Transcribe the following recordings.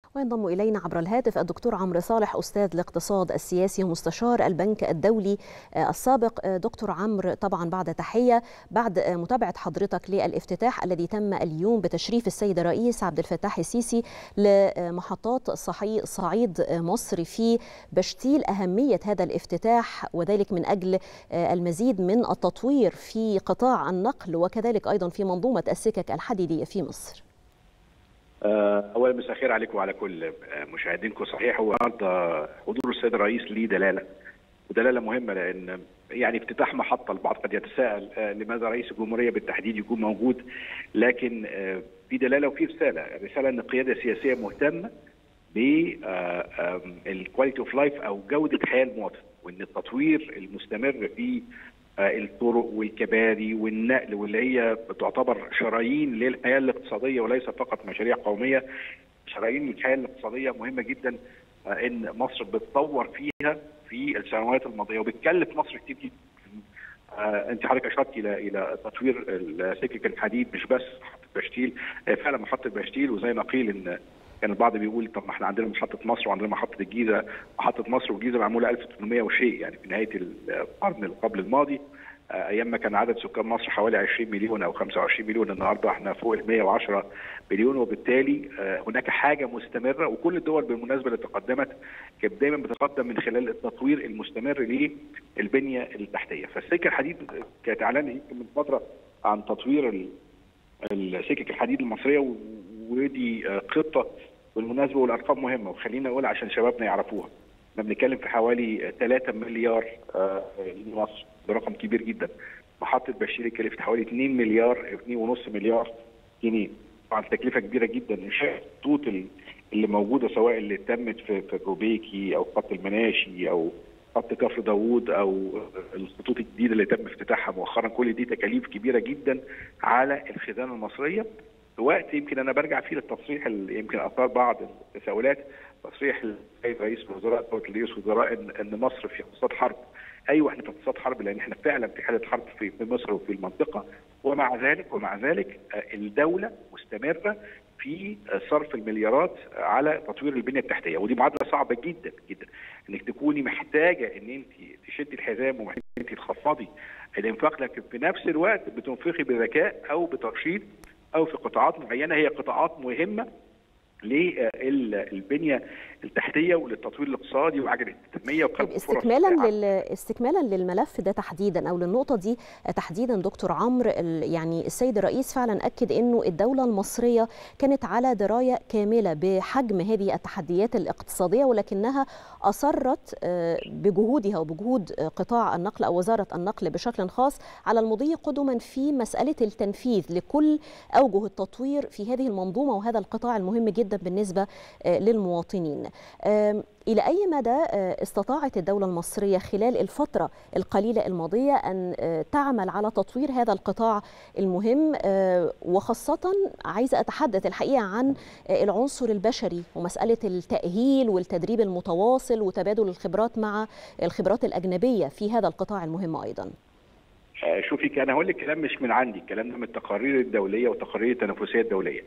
وينضم إلينا عبر الهاتف الدكتور عمرو صالح أستاذ الاقتصاد السياسي ومستشار البنك الدولي السابق دكتور عمرو طبعا بعد تحية بعد متابعة حضرتك للافتتاح الذي تم اليوم بتشريف السيد الرئيس عبد الفتاح السيسي لمحطات صعيد مصر في بشتيل أهمية هذا الافتتاح وذلك من أجل المزيد من التطوير في قطاع النقل وكذلك أيضا في منظومة السكك الحديدية في مصر اولا مساء الخير عليكم وعلى كل مشاهدينكم صحيح هو النهارده حضور السيد الرئيس ليه دلاله ودلاله مهمه لان يعني افتتاح محطه البعض قد يتساءل لماذا رئيس الجمهوريه بالتحديد يكون موجود لكن في دلاله وفي رساله رساله ان القياده السياسيه مهتمه بالكواليتي اوف لايف او جوده حياه المواطن وان التطوير المستمر في الطرق والكباري والنقل واللي هي تعتبر شرايين للحياه الاقتصاديه وليس فقط مشاريع قوميه شرايين الحياه الاقتصاديه مهمه جدا ان مصر بتطور فيها في السنوات الماضيه وبتكلف مصر كتير جدا انت حضرتك اشرت الى الى تطوير سكك الحديد مش بس محطه بشتيل فعلا محطه بشتيل وزي ما قيل ان كان البعض بيقول طب ما احنا عندنا محطه مصر وعندنا محطه الجيزه محطه مصر والجيزه معموله 1800 وشيء يعني في نهايه القرن اللي قبل الماضي ايام ما كان عدد سكان مصر حوالي 20 مليون او 25 مليون النهارده احنا فوق ال 110 مليون وبالتالي هناك حاجه مستمره وكل الدول بالمناسبه اللي تقدمت كانت دايما بتتقدم من خلال التطوير المستمر للبنيه التحتيه فالسكه الحديد كانت اعلان يمكن من فتره عن تطوير السكك الحديد المصريه ودي خطه بالمناسبه والارقام مهمه وخلينا اقول عشان شبابنا يعرفوها احنا بنتكلم في حوالي 3 مليار جنيه مصر ده رقم كبير جدا محطه بشير كلفت حوالي 2 مليار 2.5 مليار جنيه طبعا تكلفه كبيره جدا انشاء الخطوط اللي موجوده سواء اللي تمت في في الروبيكي او خط المناشي او خط كفر داوود او الخطوط الجديده اللي تم افتتاحها مؤخرا كل دي تكاليف كبيره جدا على الخزانه المصريه في وقت يمكن انا برجع فيه للتصريح اللي يمكن اثار بعض التساؤلات تصريح السيد رئيس الوزراء رئيس الوزراء ان ان مصر في اقتصاد حرب ايوه احنا في اقتصاد حرب لان احنا فعلا في حاله حرب في مصر وفي المنطقه ومع ذلك ومع ذلك الدوله مستمره في صرف المليارات على تطوير البنيه التحتيه ودي معادله صعبه جدا جدا انك تكوني محتاجه ان انت تشدي الحزام ومحتاجه ان انت تخفضي الانفاق لكن في نفس الوقت بتنفقي بذكاء او بترشيد او في قطاعات معينه هي قطاعات مهمه للبنيه التحتيه وللتطوير الاقتصادي وعجله التنميه طيب استكمالا لل... استكمالا للملف ده تحديدا او للنقطه دي تحديدا دكتور عمرو يعني السيد الرئيس فعلا اكد انه الدوله المصريه كانت على درايه كامله بحجم هذه التحديات الاقتصاديه ولكنها اصرت بجهودها وبجهود قطاع النقل او وزاره النقل بشكل خاص على المضي قدما في مساله التنفيذ لكل اوجه التطوير في هذه المنظومه وهذا القطاع المهم جدا بالنسبه للمواطنين إلى أي مدى استطاعت الدولة المصرية خلال الفترة القليلة الماضية أن تعمل على تطوير هذا القطاع المهم وخاصة عايزة أتحدث الحقيقة عن العنصر البشري ومسألة التأهيل والتدريب المتواصل وتبادل الخبرات مع الخبرات الأجنبية في هذا القطاع المهم أيضا شوفي أنا هقول لك كلام مش من عندي الكلام ده من التقارير الدولية والتقارير التنافسية الدولية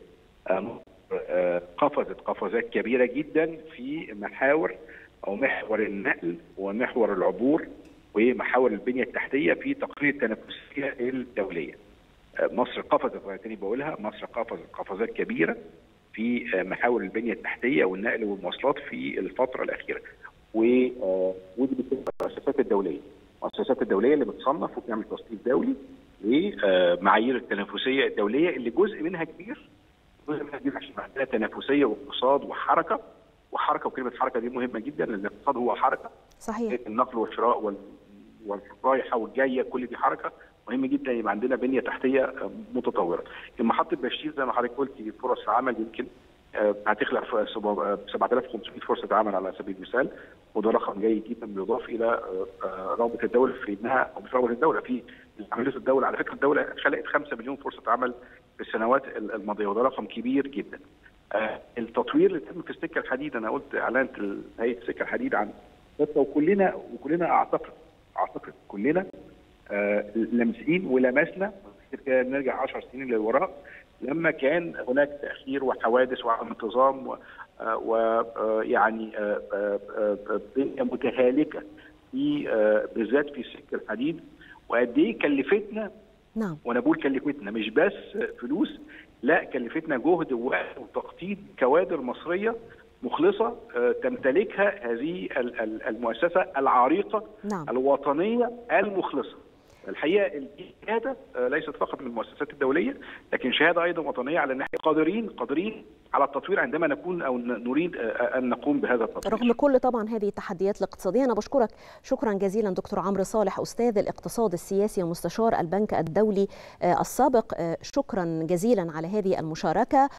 قفزت قفزات كبيره جدا في محاور او محور النقل ومحور العبور ومحاور البنيه التحتيه في تقرير التنافسيه الدوليه. مصر قفزت وانا تاني بقولها مصر قفزت قفزات كبيره في محاور البنيه التحتيه والنقل والمواصلات في الفتره الاخيره. ودي بتبقى المؤسسات الدوليه. المؤسسات الدوليه اللي بتصنف وبتعمل تصنيف دولي لمعايير التنافسيه الدوليه اللي جزء منها كبير جزء منها كبير عشان عندنا تنافسيه واقتصاد وحركه وحركه وكلمه حركه دي مهمه جدا لان الاقتصاد هو حركه صحيح النقل والشراء وال... والرايحه والجايه كل دي حركه مهم جدا يبقى عندنا بنيه تحتيه متطوره. محطه بشير زي ما حضرتك قلتي فرص عمل يمكن هتخلق 7500 فرصه عمل على سبيل المثال وده رقم جيد جدا بيضاف الى رغبه الدوله في انها او مش رغبه الدوله في عمليه الدوله على فكره الدوله خلقت 5 مليون فرصه عمل في السنوات الماضيه وده رقم كبير جدا. التطوير اللي تم في السكه الحديد انا قلت اعلنت هيئه السكه الحديد عن وكلنا وكلنا اعتقد اعتقد كلنا لامسين ولمسنا نرجع 10 سنين للوراء لما كان هناك تاخير وحوادث وعدم انتظام ويعني بنيه متهالكه في بالذات في سكه الحديد وقد ايه كلفتنا نعم وانا بقول كلفتنا مش بس فلوس لا كلفتنا جهد ووقت وتخطيط كوادر مصريه مخلصه تمتلكها هذه المؤسسه العريقه نعم. الوطنيه المخلصه الحقيقه الشهاده ليست فقط من المؤسسات الدوليه لكن شهاده ايضا وطنيه على ان احنا قادرين قادرين على التطوير عندما نكون او نريد ان نقوم بهذا التطوير. رغم كل طبعا هذه التحديات الاقتصاديه انا بشكرك شكرا جزيلا دكتور عمرو صالح استاذ الاقتصاد السياسي ومستشار البنك الدولي السابق شكرا جزيلا على هذه المشاركه